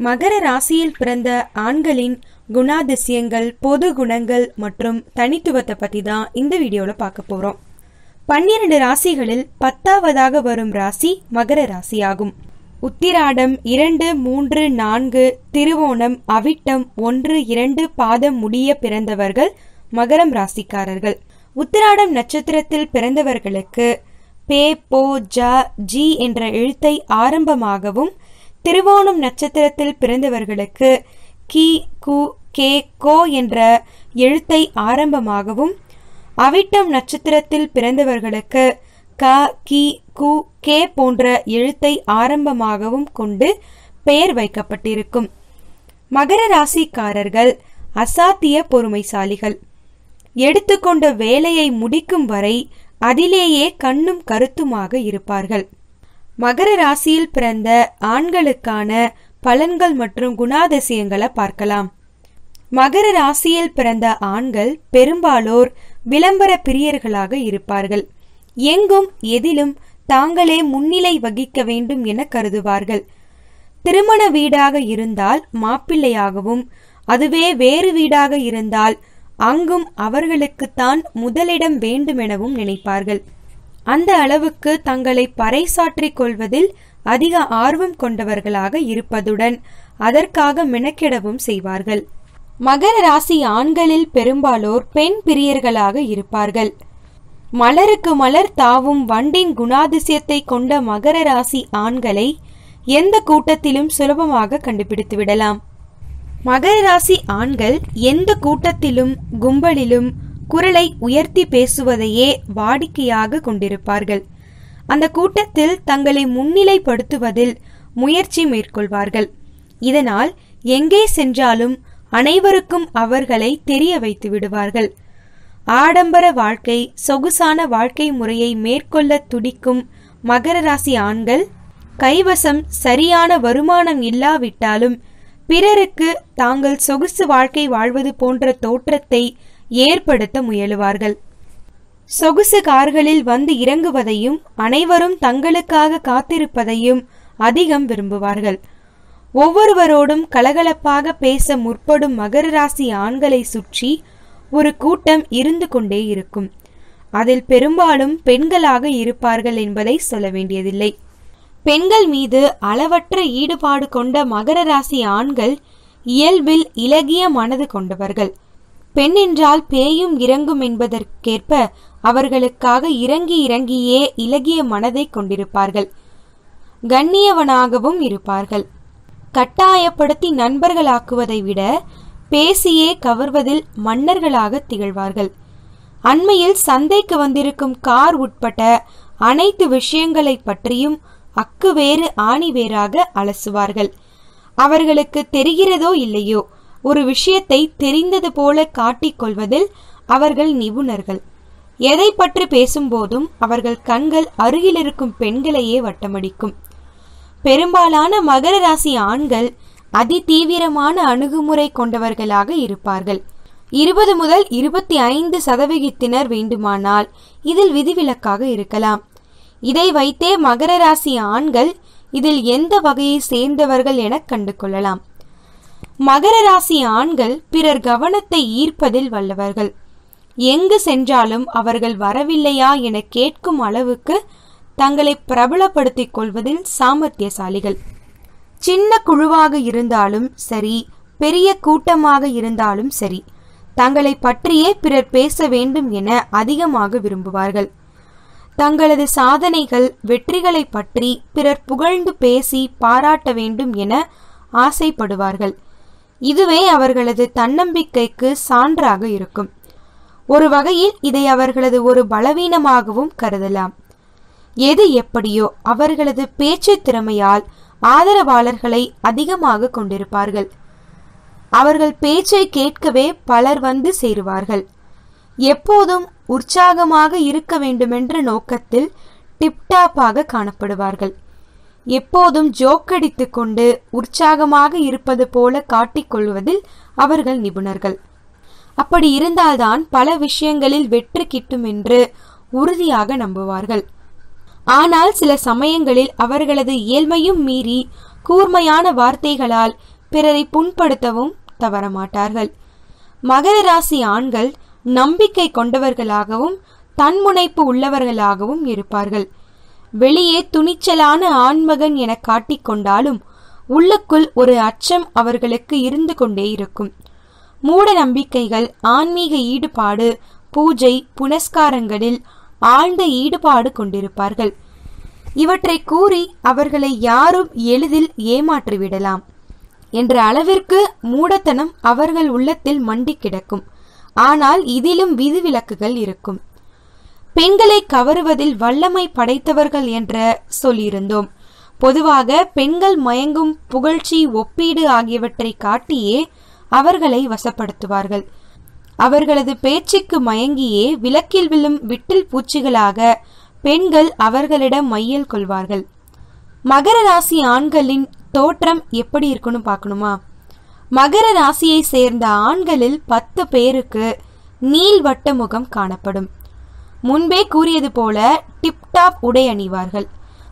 மகர ராசியில் பிறந்த ஆண்களின் குணாதிசயங்கள் பொது குணங்கள் மற்றும் தனித்துவத்தை பத்தி தான் இந்த வீடியோல பார்க்க போறோம் பன்னிரண்டு ராசிகளில் பத்தாவதாக வரும் ராசி மகர ராசியாகும் உத்திராடம் இரண்டு மூன்று நான்கு திருவோணம் அவிட்டம் ஒன்று இரண்டு பாதம் முடிய பிறந்தவர்கள் மகரம் ராசிக்காரர்கள் உத்திராடம் நட்சத்திரத்தில் பிறந்தவர்களுக்கு பே போ ஜ ஜி என்ற எழுத்தை ஆரம்பமாகவும் திருவோணம் நட்சத்திரத்தில் பிறந்தவர்களுக்கு கி கு கே கோ என்ற எழுத்தை ஆரம்பமாகவும் அவிட்டம் நட்சத்திரத்தில் பிறந்தவர்களுக்கு க கி கு கே போன்ற எழுத்தை ஆரம்பமாகவும் கொண்டு பெயர் வைக்கப்பட்டிருக்கும் மகர ராசிக்காரர்கள் அசாத்திய பொறுமைசாலிகள் எடுத்துக்கொண்ட வேலையை முடிக்கும் வரை அதிலேயே கண்ணும் கருத்துமாக இருப்பார்கள் மகர ராசியில் பிறந்த ஆண்களுக்கான பலன்கள் மற்றும் குணாதிசயங்களை பார்க்கலாம் மகர ராசியில் பிறந்த ஆண்கள் பெரும்பாலோர் விளம்பர பிரியர்களாக இருப்பார்கள் எங்கும் எதிலும் தாங்களே முன்னிலை வகிக்க வேண்டும் என கருதுவார்கள் திருமண வீடாக இருந்தால் மாப்பிள்ளையாகவும் அதுவே வேறு வீடாக இருந்தால் அங்கும் அவர்களுக்குத்தான் முதலிடம் வேண்டுமெனவும் நினைப்பார்கள் அந்த அளவுக்கு தங்களை பறைசாற்றிக் கொள்வதில் அதிக ஆர்வம் கொண்டவர்களாக இருப்பதுடன் அதற்காக மெனக்கெடவும் செய்வார்கள் மகர ராசி ஆண்களில் பெரும்பாலோர் பெண் பிரியர்களாக இருப்பார்கள் மலருக்கு மலர் தாவும் வண்டின் குணாதிசயத்தை கொண்ட மகர ராசி ஆண்களை எந்த கூட்டத்திலும் சுலபமாக கண்டுபிடித்து விடலாம் மகர ராசி ஆண்கள் எந்த கூட்டத்திலும் கும்பலிலும் குரலை உயர்த்தி பேசுவதையே வாடிக்கையாக கொண்டிருப்பார்கள் அந்த கூட்டத்தில் தங்களை முன்னிலைப்படுத்துவதில் முயற்சி மேற்கொள்வார்கள் இதனால் எங்கே சென்றாலும் அனைவருக்கும் அவர்களை தெரிய வைத்து விடுவார்கள் ஆடம்பர வாழ்க்கை சொகுசான வாழ்க்கை முறையை மேற்கொள்ள துடிக்கும் மகர ராசி ஆண்கள் கைவசம் சரியான வருமானம் இல்லாவிட்டாலும் பிறருக்கு தாங்கள் சொகுசு வாழ்க்கை வாழ்வது போன்ற தோற்றத்தை ஏற்படுத்த முயலுவார்கள் சொகுசு கார்களில் வந்து இறங்குவதையும் அனைவரும் தங்களுக்காக காத்திருப்பதையும் அதிகம் விரும்புவார்கள் ஒவ்வொருவரோடும் கலகலப்பாக பேச முற்படும் மகர ராசி ஆண்களை சுற்றி ஒரு கூட்டம் இருந்து கொண்டே இருக்கும் அதில் பெரும்பாலும் பெண்களாக இருப்பார்கள் என்பதை சொல்ல வேண்டியதில்லை பெண்கள் மீது அளவற்ற ஈடுபாடு கொண்ட மகர ராசி ஆண்கள் இயல்பில் இலகிய மனது கொண்டவர்கள் பெண் என்றால் பேயும் இறங்கும் என்பதற்கேற்ப அவர்களுக்காக இறங்கி இறங்கியே இலகிய மனதை கொண்டிருப்பார்கள் கண்ணியவனாகவும் இருப்பார்கள் கட்டாயப்படுத்தி நண்பர்களாக்குவதை விட பேசியே கவர்வதில் மன்னர்களாக திகழ்வார்கள் அண்மையில் சந்தைக்கு வந்திருக்கும் கார் உட்பட்ட அனைத்து விஷயங்களை பற்றியும் அக்கு வேறு ஆணி வேறாக அலசுவார்கள் அவர்களுக்கு தெரிகிறதோ இல்லையோ ஒரு விஷயத்தை தெரிந்தது போல காட்டிக் கொள்வதில் அவர்கள் நிபுணர்கள் எதை பற்றி பேசும்போதும் அவர்கள் கண்கள் அருகில் இருக்கும் பெண்களையே வட்டமடிக்கும் பெரும்பாலான மகர ராசி ஆண்கள் அதி தீவிரமான அணுகுமுறை கொண்டவர்களாக இருப்பார்கள் இருபது முதல் இருபத்தி ஐந்து சதவிகிதத்தினர் வேண்டுமானால் இதில் விதிவிலக்காக இருக்கலாம் இதை வைத்தே மகர ராசி ஆண்கள் இதில் எந்த வகையை சேர்ந்தவர்கள் என கண்டு கொள்ளலாம் மகர ராசி ஆண்கள் பிறர் கவனத்தை ஈர்ப்பதில் வல்லவர்கள் எங்கு சென்றாலும் அவர்கள் வரவில்லையா என கேட்கும் அளவுக்கு தங்களை பிரபலப்படுத்திக் கொள்வதில் சாமர்த்தியசாலிகள் சின்ன குழுவாக இருந்தாலும் சரி பெரிய கூட்டமாக இருந்தாலும் சரி தங்களை பற்றியே பிறர் பேச வேண்டும் என அதிகமாக விரும்புவார்கள் தங்களது சாதனைகள் வெற்றிகளை பற்றி பிறர் புகழ்ந்து பேசி பாராட்ட வேண்டும் என ஆசைப்படுவார்கள் இதுவே அவர்களது தன்னம்பிக்கைக்கு சான்றாக இருக்கும் ஒரு வகையில் இதை அவர்களது ஒரு பலவீனமாகவும் கருதலாம் எது எப்படியோ அவர்களது பேச்சு திறமையால் ஆதரவாளர்களை அதிகமாக கொண்டிருப்பார்கள் அவர்கள் பேச்சை கேட்கவே பலர் வந்து சேருவார்கள் எப்போதும் உற்சாகமாக இருக்க வேண்டுமென்ற நோக்கத்தில் டிப்டாப்பாக காணப்படுவார்கள் எப்போதும் ஜோக்கடித்துக் கொண்டு உற்சாகமாக இருப்பது போல காட்டிக்கொள்வதில் அவர்கள் நிபுணர்கள் அப்படி இருந்தால்தான் பல விஷயங்களில் வெற்றி கிட்டும் என்று உறுதியாக நம்புவார்கள் ஆனால் சில சமயங்களில் அவர்களது இயல்மையும் மீறி கூர்மையான வார்த்தைகளால் பிறரை புண்படுத்தவும் தவறமாட்டார்கள் மகர ராசி ஆண்கள் நம்பிக்கை கொண்டவர்களாகவும் தன்முனைப்பு உள்ளவர்களாகவும் இருப்பார்கள் வெளியே துணிச்சலான ஆண்மகன் என காட்டிக்கொண்டாலும் உள்ளுக்குள் ஒரு அச்சம் அவர்களுக்கு இருந்து கொண்டே இருக்கும் மூட நம்பிக்கைகள் ஆன்மீக ஈடுபாடு பூஜை புனஸ்காரங்களில் ஆழ்ந்த ஈடுபாடு கொண்டிருப்பார்கள் இவற்றை கூறி அவர்களை யாரும் எளிதில் ஏமாற்றிவிடலாம் என்ற அளவிற்கு மூடத்தனம் அவர்கள் உள்ளத்தில் மண்டி கிடக்கும் ஆனால் இதிலும் விதிவிலக்குகள் இருக்கும் பெண்களை கவருவதில் வல்லமை படைத்தவர்கள் என்ற சொல்லியிருந்தோம் பொதுவாக பெண்கள் மயங்கும் புகழ்ச்சி ஒப்பீடு ஆகியவற்றை காட்டியே அவர்களை வசப்படுத்துவார்கள் அவர்களது பேச்சுக்கு மயங்கியே விளக்கில் விழும் விட்டில் பூச்சிகளாக பெண்கள் அவர்களிடம் மையல் கொள்வார்கள் மகர ராசி ஆண்களின் தோற்றம் எப்படி இருக்குன்னு பார்க்கணுமா மகர ராசியை சேர்ந்த ஆண்களில் பத்து பேருக்கு நீள்வட்ட முகம் காணப்படும் முன்பே கூறியது போல டிப்டாப் உடை அணிவார்கள்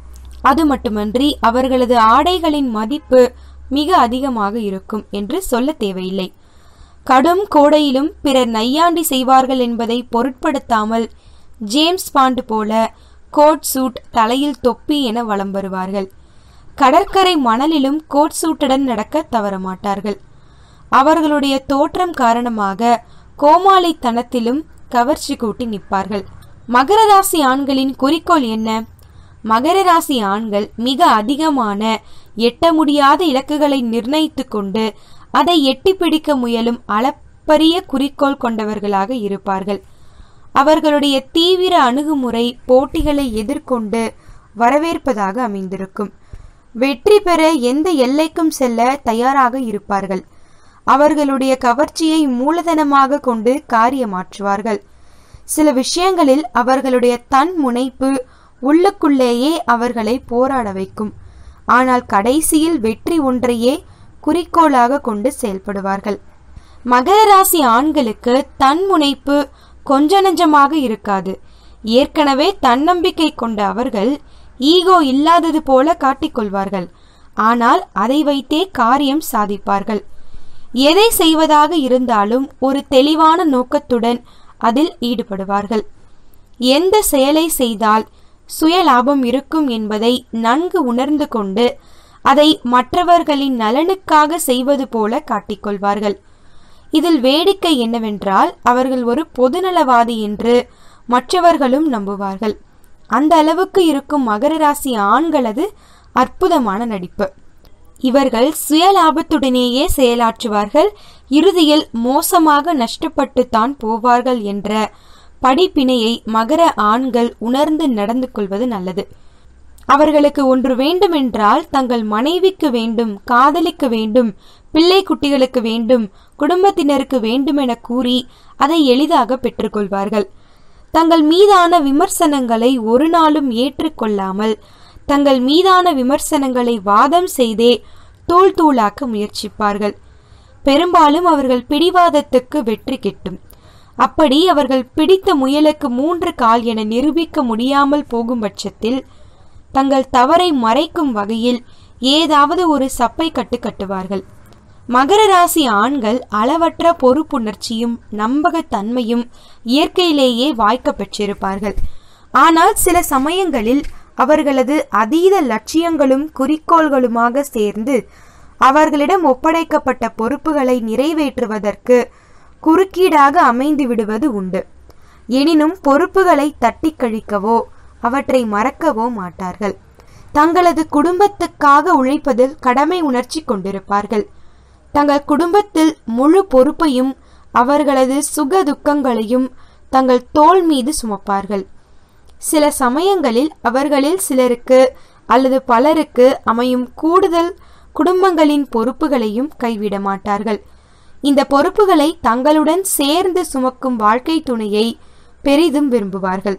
அது மட்டுமன்றி அவர்களது ஆடைகளின் மதிப்பு மிக அதிகமாக இருக்கும் என்று சொல்ல தேவையில்லை கடும் கோடையிலும் பிறர் நையாண்டி செய்வார்கள் என்பதை பொருட்படுத்தாமல் ஜேம்ஸ் பாண்ட் போல கோட் சூட் தலையில் தொப்பி என வலம் வருவார்கள் கடற்கரை மணலிலும் கோட் சூட்டுடன் நடக்க தவறமாட்டார்கள் அவர்களுடைய தோற்றம் காரணமாக கோமாளித்தனத்திலும் கவர்ச்சி கூட்டி நிற்பார்கள் மகர ராசி ஆண்களின் குறிக்கோள் என்ன மகர ராசி ஆண்கள் மிக அதிகமான எட்ட முடியாத இலக்குகளை நிர்ணயித்துக் கொண்டு அதை எட்டி பிடிக்க முயலும் அளப்பரிய குறிக்கோள் கொண்டவர்களாக இருப்பார்கள் அவர்களுடைய தீவிர அணுகுமுறை போட்டிகளை எதிர்கொண்டு வரவேற்பதாக அமைந்திருக்கும் வெற்றி பெற எந்த எல்லைக்கும் செல்ல தயாராக இருப்பார்கள் அவர்களுடைய கவர்ச்சியை மூலதனமாக கொண்டு காரியமாற்றுவார்கள் சில விஷயங்களில் அவர்களுடைய தன் முனைப்பு உள்ளுக்குள்ளேயே அவர்களை போராட வைக்கும் ஆனால் கடைசியில் வெற்றி ஒன்றையே குறிக்கோளாக கொண்டு செயல்படுவார்கள் மகர ராசி ஆண்களுக்கு தன் முனைப்பு கொஞ்ச நஞ்சமாக இருக்காது ஏற்கனவே தன்னம்பிக்கை கொண்ட அவர்கள் ஈகோ இல்லாதது போல காட்டிக்கொள்வார்கள் ஆனால் அதை வைத்தே காரியம் சாதிப்பார்கள் எதை செய்வதாக இருந்தாலும் ஒரு தெளிவான நோக்கத்துடன் அதில் ஈடுபடுவார்கள் எந்த செயலை செய்தால் சுய லாபம் இருக்கும் என்பதை நன்கு உணர்ந்து கொண்டு அதை மற்றவர்களின் நலனுக்காக செய்வது போல காட்டிக்கொள்வார்கள் இதில் வேடிக்கை என்னவென்றால் அவர்கள் ஒரு பொதுநலவாதி என்று மற்றவர்களும் நம்புவார்கள் அந்த அளவுக்கு இருக்கும் மகர ராசி ஆண்களது அற்புதமான நடிப்பு இவர்கள் சுய லாபத்துடனேயே செயலாற்றுவார்கள் இறுதியில் மோசமாக நஷ்டப்பட்டு தான் போவார்கள் என்ற படிப்பினையை மகர ஆண்கள் உணர்ந்து நடந்து கொள்வது நல்லது அவர்களுக்கு ஒன்று வேண்டுமென்றால் தங்கள் மனைவிக்கு வேண்டும் காதலிக்கு வேண்டும் பிள்ளை குட்டிகளுக்கு வேண்டும் குடும்பத்தினருக்கு வேண்டும் என கூறி அதை எளிதாக பெற்றுக்கொள்வார்கள் தங்கள் மீதான விமர்சனங்களை ஒரு நாளும் ஏற்றுக்கொள்ளாமல் தங்கள் மீதான விமர்சனங்களை வாதம் செய்தே தூள் தூளாக்க முயற்சிப்பார்கள் பெரும்பாலும் அவர்கள் பிடிவாதத்துக்கு வெற்றி கிட்டும் அப்படி அவர்கள் பிடித்த முயலுக்கு மூன்று கால் என நிரூபிக்க முடியாமல் போகும் பட்சத்தில் தங்கள் தவறை மறைக்கும் வகையில் ஏதாவது ஒரு சப்பை கட்டு கட்டுவார்கள் மகர ராசி ஆண்கள் அளவற்ற பொறுப்புணர்ச்சியும் நம்பகத்தன்மையும் இயற்கையிலேயே வாய்க்க பெற்றிருப்பார்கள் ஆனால் சில சமயங்களில் அவர்களது அதீத லட்சியங்களும் குறிக்கோள்களுமாக சேர்ந்து அவர்களிடம் ஒப்படைக்கப்பட்ட பொறுப்புகளை நிறைவேற்றுவதற்கு குறுக்கீடாக அமைந்து விடுவது உண்டு எனினும் பொறுப்புகளை தட்டி கழிக்கவோ அவற்றை மறக்கவோ மாட்டார்கள் தங்களது குடும்பத்துக்காக உழைப்பதில் கடமை உணர்ச்சி கொண்டிருப்பார்கள் தங்கள் குடும்பத்தில் முழு பொறுப்பையும் அவர்களது சுக துக்கங்களையும் தங்கள் தோள் மீது சுமப்பார்கள் சில சமயங்களில் அவர்களில் சிலருக்கு அல்லது பலருக்கு அமையும் கூடுதல் குடும்பங்களின் பொறுப்புகளையும் கைவிட மாட்டார்கள் இந்த பொறுப்புகளை தங்களுடன் சேர்ந்து சுமக்கும் வாழ்க்கை துணையை பெரிதும் விரும்புவார்கள்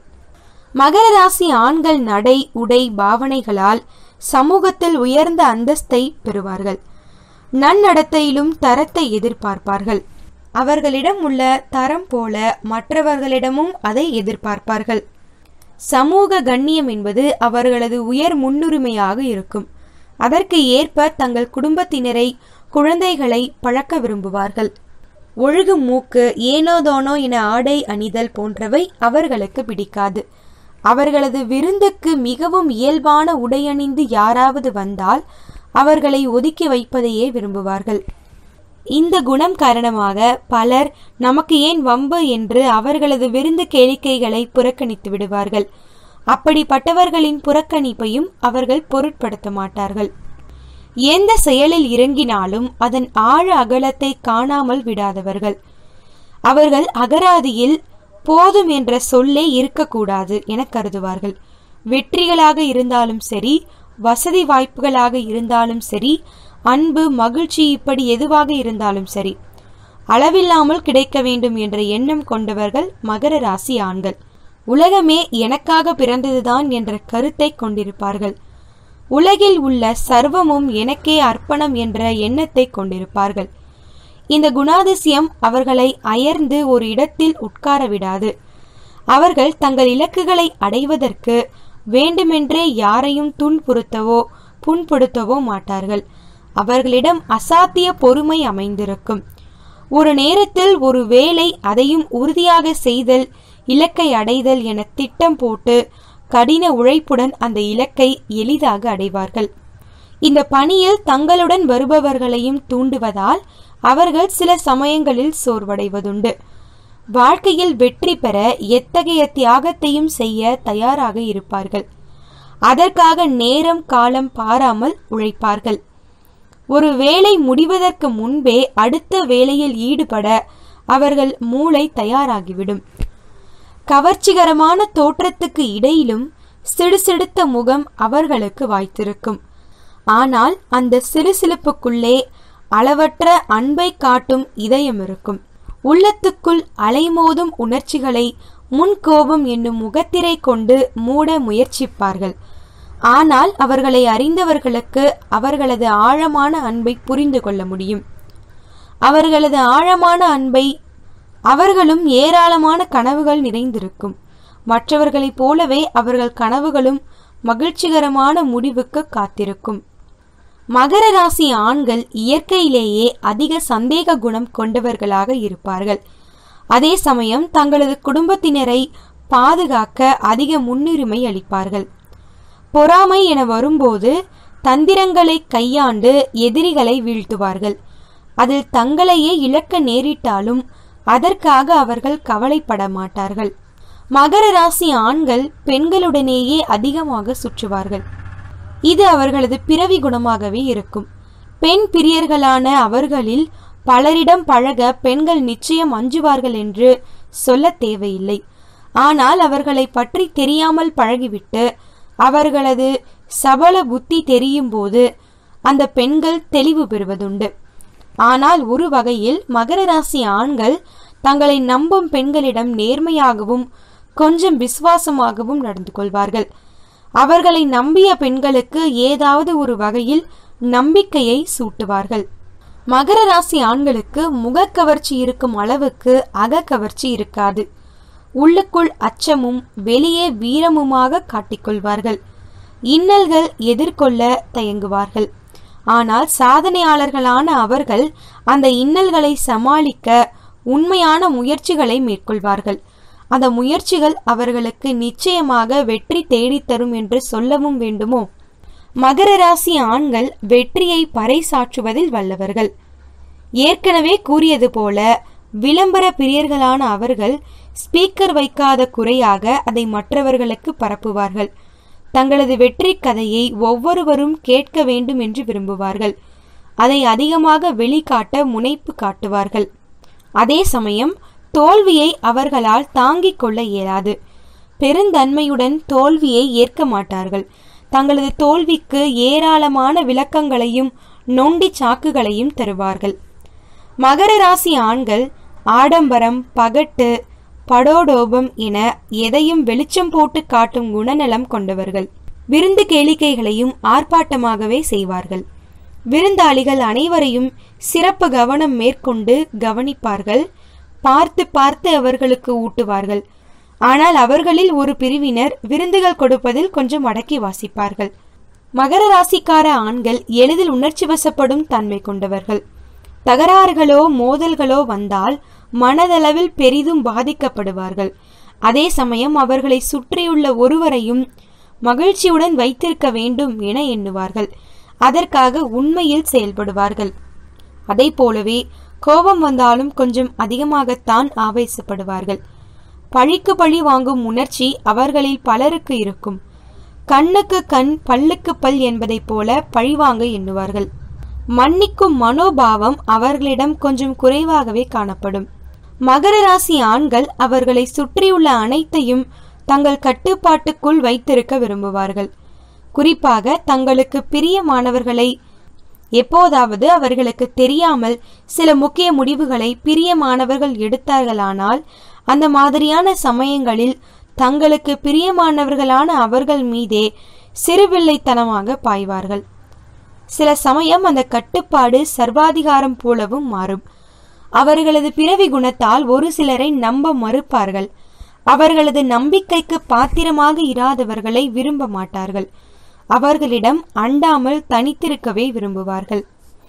மகர ராசி ஆண்கள் நடை உடை பாவனைகளால் சமூகத்தில் உயர்ந்த அந்தஸ்தை பெறுவார்கள் நன்னடத்தையிலும் தரத்தை எதிர்பார்ப்பார்கள் அவர்களிடம் உள்ள தரம் போல மற்றவர்களிடமும் அதை எதிர்பார்ப்பார்கள் சமூக கண்ணியம் என்பது அவர்களது உயர் முன்னுரிமையாக இருக்கும் அதற்கு ஏற்ப தங்கள் குடும்பத்தினரை குழந்தைகளை பழக்க விரும்புவார்கள் ஒழுகு மூக்கு ஏனோதோனோ என ஆடை அணிதல் போன்றவை அவர்களுக்கு பிடிக்காது அவர்களது விருந்துக்கு மிகவும் இயல்பான உடையணிந்து யாராவது வந்தால் அவர்களை ஒதுக்கி வைப்பதையே விரும்புவார்கள் இந்த குணம் காரணமாக பலர் நமக்கு ஏன் வம்பு என்று அவர்களது விருந்து கேளிக்கைகளை புறக்கணித்து விடுவார்கள் அப்படிப்பட்டவர்களின் புறக்கணிப்பையும் அவர்கள் பொருட்படுத்த மாட்டார்கள் எந்த செயலில் இறங்கினாலும் அதன் ஆழ அகலத்தை காணாமல் விடாதவர்கள் அவர்கள் அகராதியில் போதும் என்ற சொல்லே இருக்கக்கூடாது என கருதுவார்கள் வெற்றிகளாக இருந்தாலும் சரி வசதி வாய்ப்புகளாக இருந்தாலும் சரி அன்பு மகிழ்ச்சி இப்படி எதுவாக இருந்தாலும் சரி அளவில்லாமல் கிடைக்க வேண்டும் என்ற எண்ணம் கொண்டவர்கள் மகர ராசி ஆண்கள் உலகமே எனக்காக பிறந்ததுதான் என்ற கருத்தை கொண்டிருப்பார்கள் உலகில் உள்ள சர்வமும் எனக்கே அர்ப்பணம் என்ற எண்ணத்தை கொண்டிருப்பார்கள் இந்த குணாதிசயம் அவர்களை அயர்ந்து ஒரு இடத்தில் உட்கார விடாது அவர்கள் தங்கள் இலக்குகளை அடைவதற்கு வேண்டுமென்றே யாரையும் துன்புறுத்தவோ புண்படுத்தவோ மாட்டார்கள் அவர்களிடம் அசாத்திய பொறுமை அமைந்திருக்கும் ஒரு நேரத்தில் ஒரு வேலை அதையும் உறுதியாக செய்தல் இலக்கை அடைதல் என திட்டம் போட்டு கடின உழைப்புடன் அந்த இலக்கை எளிதாக அடைவார்கள் இந்த பணியில் தங்களுடன் வருபவர்களையும் தூண்டுவதால் அவர்கள் சில சமயங்களில் சோர்வடைவதுண்டு வாழ்க்கையில் வெற்றி பெற எத்தகைய தியாகத்தையும் செய்ய தயாராக இருப்பார்கள் அதற்காக நேரம் காலம் பாராமல் உழைப்பார்கள் ஒரு வேலை முடிவதற்கு முன்பே அடுத்த வேலையில் ஈடுபட அவர்கள் மூளை தயாராகிவிடும் கவர்ச்சிகரமான தோற்றத்துக்கு இடையிலும் சிடுசிடுத்த முகம் அவர்களுக்கு வாய்த்திருக்கும் ஆனால் அந்த சிலுசிலுப்புக்குள்ளே அளவற்ற அன்பை காட்டும் இதயம் இருக்கும் உள்ளத்துக்குள் அலைமோதும் உணர்ச்சிகளை முன்கோபம் என்னும் முகத்திரை கொண்டு மூட முயற்சிப்பார்கள் ஆனால் அவர்களை அறிந்தவர்களுக்கு அவர்களது ஆழமான அன்பை புரிந்து கொள்ள முடியும் அவர்களது ஆழமான அன்பை அவர்களும் ஏராளமான கனவுகள் நிறைந்திருக்கும் மற்றவர்களைப் போலவே அவர்கள் கனவுகளும் மகிழ்ச்சிகரமான முடிவுக்கு காத்திருக்கும் மகர ராசி ஆண்கள் இயற்கையிலேயே அதிக சந்தேக குணம் கொண்டவர்களாக இருப்பார்கள் அதே சமயம் தங்களது குடும்பத்தினரை பாதுகாக்க அதிக முன்னுரிமை அளிப்பார்கள் பொறாமை என வரும்போது தந்திரங்களை கையாண்டு எதிரிகளை வீழ்த்துவார்கள் அதில் தங்களையே இழக்க நேரிட்டாலும் அதற்காக அவர்கள் கவலைப்பட மாட்டார்கள் மகர ராசி ஆண்கள் பெண்களுடனேயே அதிகமாக சுற்றுவார்கள் இது அவர்களது பிறவி குணமாகவே இருக்கும் பெண் பிரியர்களான அவர்களில் பலரிடம் பழக பெண்கள் நிச்சயம் அஞ்சுவார்கள் என்று சொல்ல தேவையில்லை ஆனால் அவர்களை பற்றி தெரியாமல் பழகிவிட்டு அவர்களது சபல புத்தி தெரியும் போது அந்த பெண்கள் தெளிவு பெறுவதுண்டு ஆனால் ஒரு வகையில் மகர ராசி ஆண்கள் தங்களை நம்பும் பெண்களிடம் நேர்மையாகவும் கொஞ்சம் விசுவாசமாகவும் நடந்து கொள்வார்கள் அவர்களை நம்பிய பெண்களுக்கு ஏதாவது ஒரு வகையில் நம்பிக்கையை சூட்டுவார்கள் மகர ராசி ஆண்களுக்கு முகக்கவர்ச்சி இருக்கும் அளவுக்கு அகக்கவர்ச்சி இருக்காது உள்ளுக்குள் அச்சமும் வெளியே வீரமுமாக காட்டிக்கொள்வார்கள் இன்னல்கள் எதிர்கொள்ள தயங்குவார்கள் ஆனால் சாதனையாளர்களான அவர்கள் அந்த இன்னல்களை சமாளிக்க உண்மையான முயற்சிகளை மேற்கொள்வார்கள் அந்த முயற்சிகள் அவர்களுக்கு நிச்சயமாக வெற்றி தேடித்தரும் என்று சொல்லவும் வேண்டுமோ மகர ராசி ஆண்கள் வெற்றியை பறைசாற்றுவதில் வல்லவர்கள் ஏற்கனவே கூறியது போல விளம்பர பிரியர்களான அவர்கள் ஸ்பீக்கர் வைக்காத குறையாக அதை மற்றவர்களுக்கு பரப்புவார்கள் தங்களது வெற்றி கதையை ஒவ்வொருவரும் கேட்க வேண்டும் என்று விரும்புவார்கள் அதை அதிகமாக வெளிக்காட்ட முனைப்பு காட்டுவார்கள் அதே சமயம் தோல்வியை அவர்களால் தாங்கிக் கொள்ள இயலாது பெருந்தன்மையுடன் தோல்வியை ஏற்க மாட்டார்கள் தங்களது தோல்விக்கு ஏராளமான விளக்கங்களையும் நொண்டி சாக்குகளையும் தருவார்கள் மகர ராசி ஆண்கள் ஆடம்பரம் பகட்டு படோடோபம் என எதையும் வெளிச்சம் போட்டு காட்டும் குணநலம் கொண்டவர்கள் விருந்து கேளிக்கைகளையும் ஆர்ப்பாட்டமாகவே செய்வார்கள் விருந்தாளிகள் அனைவரையும் சிறப்பு கவனம் மேற்கொண்டு கவனிப்பார்கள் பார்த்து பார்த்து அவர்களுக்கு ஊட்டுவார்கள் ஆனால் அவர்களில் ஒரு பிரிவினர் விருந்துகள் கொடுப்பதில் கொஞ்சம் அடக்கி வாசிப்பார்கள் மகர ராசிக்கார ஆண்கள் எளிதில் உணர்ச்சி வசப்படும் தன்மை கொண்டவர்கள் தகராறுகளோ மோதல்களோ வந்தால் மனதளவில் பெரிதும் பாதிக்கப்படுவார்கள் அதே சமயம் அவர்களை சுற்றியுள்ள ஒருவரையும் மகிழ்ச்சியுடன் வைத்திருக்க வேண்டும் என எண்ணுவார்கள் அதற்காக உண்மையில் செயல்படுவார்கள் அதை போலவே கோபம் வந்தாலும் கொஞ்சம் அதிகமாகத்தான் ஆவேசப்படுவார்கள் பழிக்கு பழி வாங்கும் உணர்ச்சி அவர்களில் பலருக்கு இருக்கும் கண்ணுக்கு கண் பல்லுக்கு பல் என்பதைப் போல பழிவாங்க எண்ணுவார்கள் மன்னிக்கும் மனோபாவம் அவர்களிடம் கொஞ்சம் குறைவாகவே காணப்படும் மகர ராசி ஆண்கள் அவர்களை சுற்றியுள்ள அனைத்தையும் தங்கள் கட்டுப்பாட்டுக்குள் வைத்திருக்க விரும்புவார்கள் குறிப்பாக தங்களுக்கு பிரியமானவர்களை எப்போதாவது அவர்களுக்கு தெரியாமல் சில முக்கிய முடிவுகளை பிரியமானவர்கள் எடுத்தார்களானால் அந்த மாதிரியான சமயங்களில் தங்களுக்கு பிரியமானவர்களான அவர்கள் மீதே சிறுபிள்ளைத்தனமாக பாய்வார்கள் சில சமயம் அந்த கட்டுப்பாடு சர்வாதிகாரம் போலவும் மாறும் அவர்களது பிறவி குணத்தால் ஒரு சிலரை நம்ப மறுப்பார்கள் அவர்களது நம்பிக்கைக்கு பாத்திரமாக இராதவர்களை விரும்ப மாட்டார்கள் அவர்களிடம் அண்டாமல் தனித்திருக்கவே விரும்புவார்கள்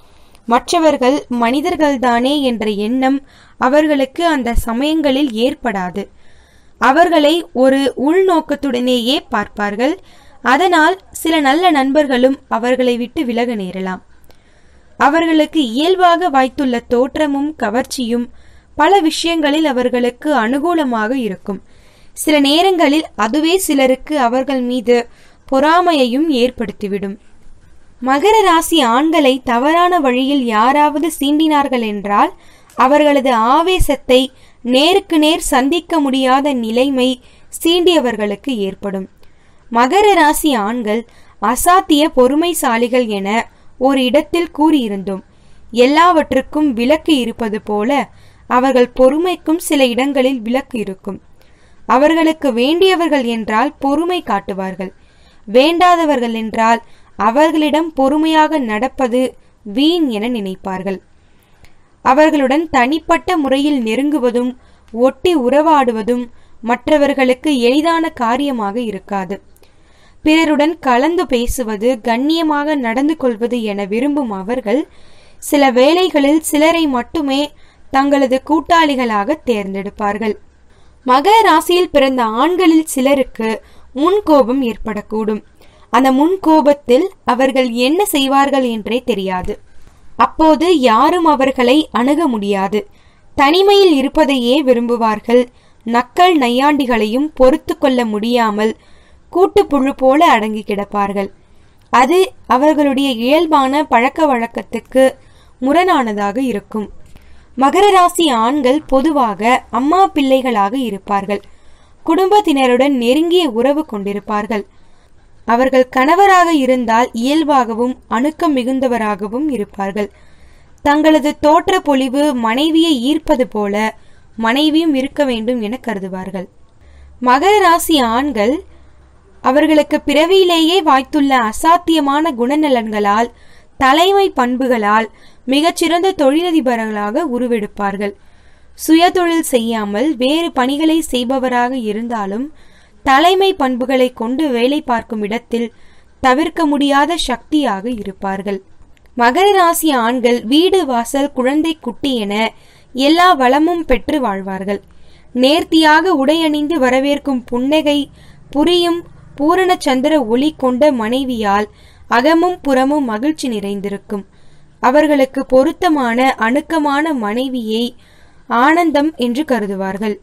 மற்றவர்கள் மனிதர்கள்தானே என்ற எண்ணம் அவர்களுக்கு அந்த சமயங்களில் ஏற்படாது அவர்களை ஒரு உள்நோக்கத்துடனேயே பார்ப்பார்கள் அதனால் சில நல்ல நண்பர்களும் அவர்களை விட்டு விலக நேரலாம் அவர்களுக்கு இயல்பாக வாய்த்துள்ள தோற்றமும் கவர்ச்சியும் பல விஷயங்களில் அவர்களுக்கு அனுகூலமாக இருக்கும் சில நேரங்களில் அதுவே சிலருக்கு அவர்கள் மீது பொறாமையையும் ஏற்படுத்திவிடும் மகர ராசி ஆண்களை தவறான வழியில் யாராவது சீண்டினார்கள் என்றால் அவர்களது ஆவேசத்தை நேருக்கு நேர் சந்திக்க முடியாத நிலைமை சீண்டியவர்களுக்கு ஏற்படும் மகர ராசி ஆண்கள் அசாத்திய பொறுமைசாலிகள் என ஒரு இடத்தில் கூறியிருந்தோம் எல்லாவற்றுக்கும் விலக்கு இருப்பது போல அவர்கள் பொறுமைக்கும் சில இடங்களில் விலக்கு இருக்கும் அவர்களுக்கு வேண்டியவர்கள் என்றால் பொறுமை காட்டுவார்கள் வேண்டாதவர்கள் என்றால் அவர்களிடம் பொறுமையாக நடப்பது வீண் என நினைப்பார்கள் அவர்களுடன் தனிப்பட்ட முறையில் நெருங்குவதும் ஒட்டி உறவாடுவதும் மற்றவர்களுக்கு எளிதான காரியமாக இருக்காது பிறருடன் கலந்து பேசுவது கண்ணியமாக நடந்து கொள்வது என விரும்பும் அவர்கள் சில வேளைகளில் சிலரை மட்டுமே தங்களது கூட்டாளிகளாக தேர்ந்தெடுப்பார்கள் மகர ராசியில் பிறந்த ஆண்களில் சிலருக்கு முன்கோபம் ஏற்படக்கூடும் அந்த முன்கோபத்தில் அவர்கள் என்ன செய்வார்கள் என்றே தெரியாது அப்போது யாரும் அவர்களை அணுக முடியாது தனிமையில் இருப்பதையே விரும்புவார்கள் நக்கல் நையாண்டிகளையும் பொறுத்து கொள்ள முடியாமல் கூட்டுப்புழு போல அடங்கி கிடப்பார்கள் அது அவர்களுடைய இயல்பான பழக்க வழக்கத்துக்கு முரணானதாக இருக்கும் மகர ராசி ஆண்கள் பொதுவாக அம்மா பிள்ளைகளாக இருப்பார்கள் குடும்பத்தினருடன் நெருங்கிய உறவு கொண்டிருப்பார்கள் அவர்கள் கணவராக இருந்தால் இயல்பாகவும் அணுக்கம் மிகுந்தவராகவும் இருப்பார்கள் தங்களது தோற்ற பொலிவு மனைவியை ஈர்ப்பது போல மனைவியும் இருக்க வேண்டும் என கருதுவார்கள் மகர ராசி ஆண்கள் அவர்களுக்கு பிறவியிலேயே வாய்த்துள்ள அசாத்தியமான குணநலன்களால் தலைமை பண்புகளால் மிகச்சிறந்த தொழிலதிபர்களாக உருவெடுப்பார்கள் சுயதொழில் செய்யாமல் வேறு பணிகளை செய்பவராக இருந்தாலும் தலைமை பண்புகளை கொண்டு வேலை பார்க்கும் இடத்தில் தவிர்க்க முடியாத சக்தியாக இருப்பார்கள் மகர ராசி ஆண்கள் வீடு வாசல் குழந்தை குட்டி என எல்லா வளமும் பெற்று வாழ்வார்கள் நேர்த்தியாக உடையணிந்து வரவேற்கும் புன்னகை புரியும் பூரண சந்திர ஒளி கொண்ட மனைவியால் அகமும் புறமும் மகிழ்ச்சி நிறைந்திருக்கும் அவர்களுக்கு பொருத்தமான அணுக்கமான மனைவியை ஆனந்தம் என்று கருதுவார்கள்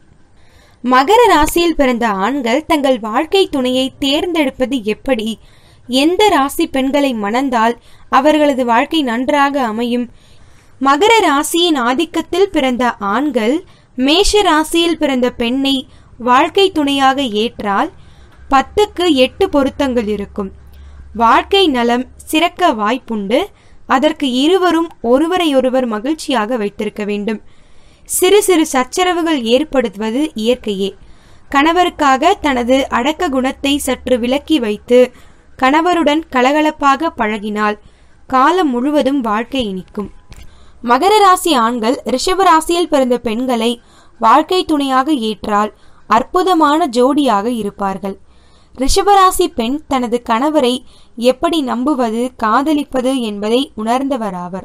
மகர ராசியில் பிறந்த ஆண்கள் தங்கள் வாழ்க்கை துணையை தேர்ந்தெடுப்பது எப்படி எந்த ராசி பெண்களை மணந்தால் அவர்களது வாழ்க்கை நன்றாக அமையும் மகர ராசியின் ஆதிக்கத்தில் பிறந்த ஆண்கள் மேஷ ராசியில் பிறந்த பெண்ணை வாழ்க்கை துணையாக ஏற்றால் பத்துக்கு எட்டு பொருத்தங்கள் இருக்கும் வாழ்க்கை நலம் சிறக்க வாய்ப்புண்டு அதற்கு இருவரும் ஒருவரையொருவர் மகிழ்ச்சியாக வைத்திருக்க வேண்டும் சிறு சிறு சச்சரவுகள் ஏற்படுத்துவது இயற்கையே கணவருக்காக தனது அடக்க குணத்தை சற்று விலக்கி வைத்து கணவருடன் கலகலப்பாக பழகினால் காலம் முழுவதும் வாழ்க்கை இனிக்கும் மகர ராசி ஆண்கள் ரிஷப ராசியில் பிறந்த பெண்களை வாழ்க்கை துணையாக ஏற்றால் அற்புதமான ஜோடியாக இருப்பார்கள் ரிஷபராசி பெண் தனது கணவரை எப்படி நம்புவது காதலிப்பது என்பதை உணர்ந்தவராவர்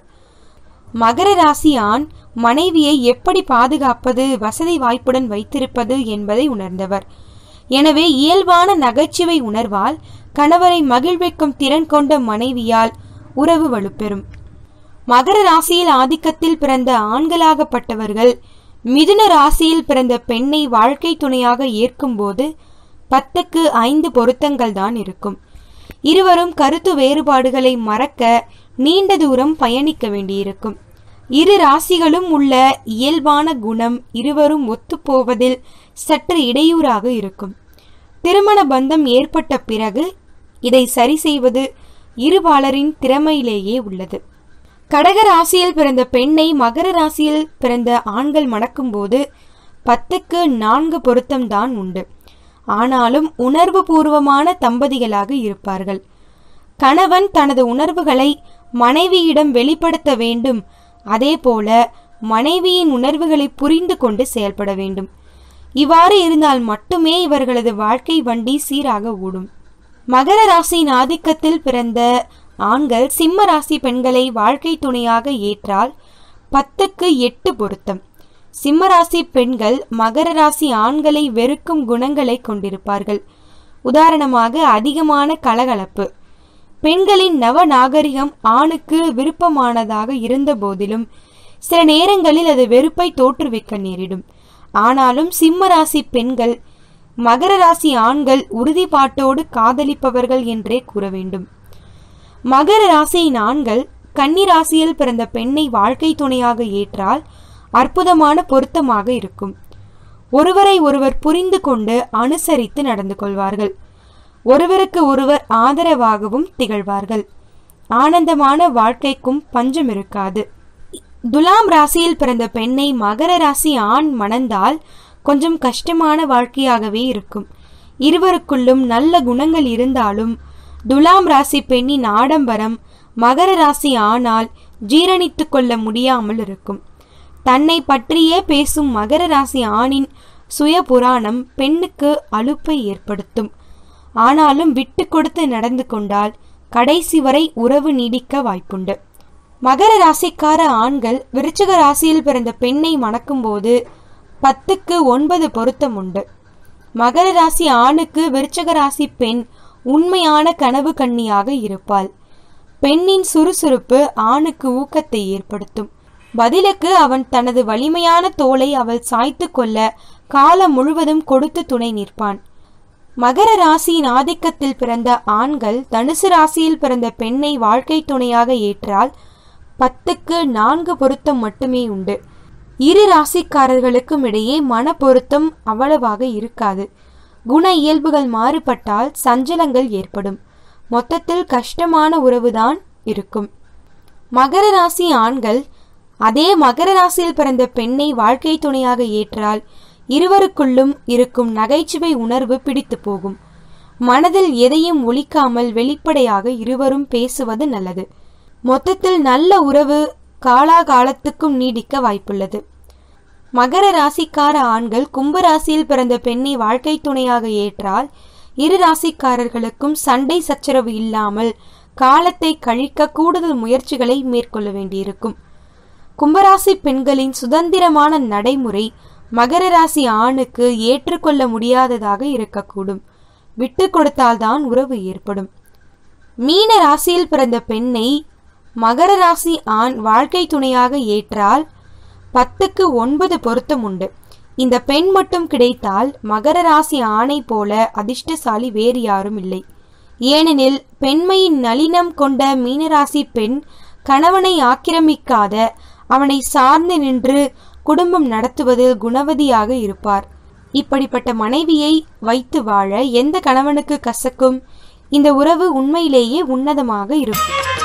மகர ராசி ஆண் மனைவியை எப்படி பாதுகாப்பது வசதி வாய்ப்புடன் வைத்திருப்பது என்பதை உணர்ந்தவர் எனவே இயல்பான நகைச்சுவை உணர்வால் கணவரை மகிழ்விக்கும் திறன் கொண்ட மனைவியால் உறவு வலுப்பெறும் மகர ராசியில் ஆதிக்கத்தில் பிறந்த ஆண்களாகப்பட்டவர்கள் மிதுன ராசியில் பிறந்த பெண்ணை வாழ்க்கை துணையாக ஏற்கும்போது பத்துக்கு ஐந்து பொருத்தங்கள் தான் இருக்கும் இருவரும் கருத்து வேறுபாடுகளை மறக்க நீண்ட தூரம் பயணிக்க வேண்டியிருக்கும் இரு ராசிகளும் உள்ள இயல்பான குணம் இருவரும் ஒத்துப்போவதில் சற்று இடையூறாக இருக்கும் திருமண பந்தம் ஏற்பட்ட பிறகு இதை சரி செய்வது இருபாலரின் திறமையிலேயே உள்ளது கடக ராசியில் பிறந்த பெண்ணை மகர ராசியில் பிறந்த ஆண்கள் மணக்கும்போது பத்துக்கு நான்கு பொருத்தம்தான் உண்டு ஆனாலும் உணர்வு பூர்வமான தம்பதிகளாக இருப்பார்கள் கணவன் தனது உணர்வுகளை மனைவியிடம் வெளிப்படுத்த வேண்டும் அதேபோல மனைவியின் உணர்வுகளை புரிந்து கொண்டு செயல்பட வேண்டும் இவ்வாறு இருந்தால் மட்டுமே இவர்களது வாழ்க்கை வண்டி சீராக ஓடும் மகர ராசியின் ஆதிக்கத்தில் பிறந்த ஆண்கள் சிம்ம ராசி பெண்களை வாழ்க்கை துணையாக ஏற்றால் பத்துக்கு எட்டு பொருத்தம் சிம்மராசி பெண்கள் மகர ராசி ஆண்களை வெறுக்கும் குணங்களை கொண்டிருப்பார்கள் உதாரணமாக அதிகமான கலகலப்பு பெண்களின் நவ நாகரிகம் ஆணுக்கு விருப்பமானதாக இருந்த போதிலும் சில நேரங்களில் அது வெறுப்பை தோற்றுவிக்க நேரிடும் ஆனாலும் சிம்ம ராசி பெண்கள் மகர ராசி ஆண்கள் உறுதிப்பாட்டோடு காதலிப்பவர்கள் என்றே கூற வேண்டும் மகர ராசியின் ஆண்கள் கன்னி ராசியில் பிறந்த பெண்ணை வாழ்க்கை துணையாக ஏற்றால் அற்புதமான பொருத்தமாக இருக்கும் ஒருவரை ஒருவர் புரிந்து கொண்டு அனுசரித்து நடந்து கொள்வார்கள் ஒருவருக்கு ஒருவர் ஆதரவாகவும் திகழ்வார்கள் ஆனந்தமான வாழ்க்கைக்கும் பஞ்சம் இருக்காது துலாம் ராசியில் பிறந்த பெண்ணை மகர ராசி ஆண் மணந்தால் கொஞ்சம் கஷ்டமான வாழ்க்கையாகவே இருக்கும் இருவருக்குள்ளும் நல்ல குணங்கள் இருந்தாலும் துலாம் ராசி பெண்ணின் ஆடம்பரம் மகர ராசி ஆனால் ஜீரணித்துக் கொள்ள முடியாமல் இருக்கும் தன்னை பற்றியே பேசும் மகர ராசி ஆணின் சுய புராணம் பெண்ணுக்கு அலுப்பை ஏற்படுத்தும் ஆனாலும் விட்டு கொடுத்து நடந்து கொண்டால் கடைசி வரை உறவு நீடிக்க வாய்ப்புண்டு மகர ராசிக்கார ஆண்கள் விருச்சிக ராசியில் பிறந்த பெண்ணை மணக்கும்போது பத்துக்கு ஒன்பது பொருத்தம் உண்டு மகர ராசி ஆணுக்கு விருச்சக ராசி பெண் உண்மையான கனவு கன்னியாக இருப்பாள் பெண்ணின் சுறுசுறுப்பு ஆணுக்கு ஊக்கத்தை ஏற்படுத்தும் பதிலுக்கு அவன் தனது வலிமையான தோலை அவள் சாய்த்து கொள்ள காலம் முழுவதும் கொடுத்து துணை நிற்பான் மகர ராசியின் ஆதிக்கத்தில் பிறந்த ஆண்கள் தனுசு ராசியில் பிறந்த பெண்ணை வாழ்க்கை துணையாக ஏற்றால் பத்துக்கு நான்கு பொருத்தம் மட்டுமே உண்டு இரு ராசிக்காரர்களுக்கும் இடையே மன பொருத்தம் அவ்வளவாக இருக்காது குண இயல்புகள் மாறுபட்டால் சஞ்சலங்கள் ஏற்படும் மொத்தத்தில் கஷ்டமான உறவுதான் இருக்கும் மகர ராசி ஆண்கள் அதே மகர ராசியில் பிறந்த பெண்ணை வாழ்க்கை துணையாக ஏற்றால் இருவருக்குள்ளும் இருக்கும் நகைச்சுவை உணர்வு பிடித்து போகும் மனதில் எதையும் ஒழிக்காமல் வெளிப்படையாக இருவரும் பேசுவது நல்லது மொத்தத்தில் நல்ல உறவு காலாகாலத்துக்கும் நீடிக்க வாய்ப்புள்ளது மகர ராசிக்கார ஆண்கள் கும்ப ராசியில் பிறந்த பெண்ணை வாழ்க்கை துணையாக ஏற்றால் இரு ராசிக்காரர்களுக்கும் சண்டை சச்சரவு இல்லாமல் காலத்தை கழிக்க கூடுதல் முயற்சிகளை மேற்கொள்ள வேண்டியிருக்கும் கும்பராசி பெண்களின் சுதந்திரமான நடைமுறை மகர ராசி ஆணுக்கு ஏற்றுக்கொள்ள முடியாததாக இருக்கக்கூடும் விட்டு கொடுத்தால்தான் உறவு ஏற்படும் மீன ராசியில் பிறந்த பெண்ணை மகர ராசி ஆண் வாழ்க்கை துணையாக ஏற்றால் பத்துக்கு ஒன்பது பொருத்தம் உண்டு இந்த பெண் மட்டும் கிடைத்தால் மகர ராசி ஆணை போல அதிர்ஷ்டசாலி வேறு யாரும் இல்லை ஏனெனில் பெண்மையின் நளினம் கொண்ட மீனராசி பெண் கணவனை ஆக்கிரமிக்காத அவனை சார்ந்து நின்று குடும்பம் நடத்துவதில் குணவதியாக இருப்பார் இப்படிப்பட்ட மனைவியை வைத்து வாழ எந்த கணவனுக்கு கசக்கும் இந்த உறவு உண்மையிலேயே உன்னதமாக இருக்கும்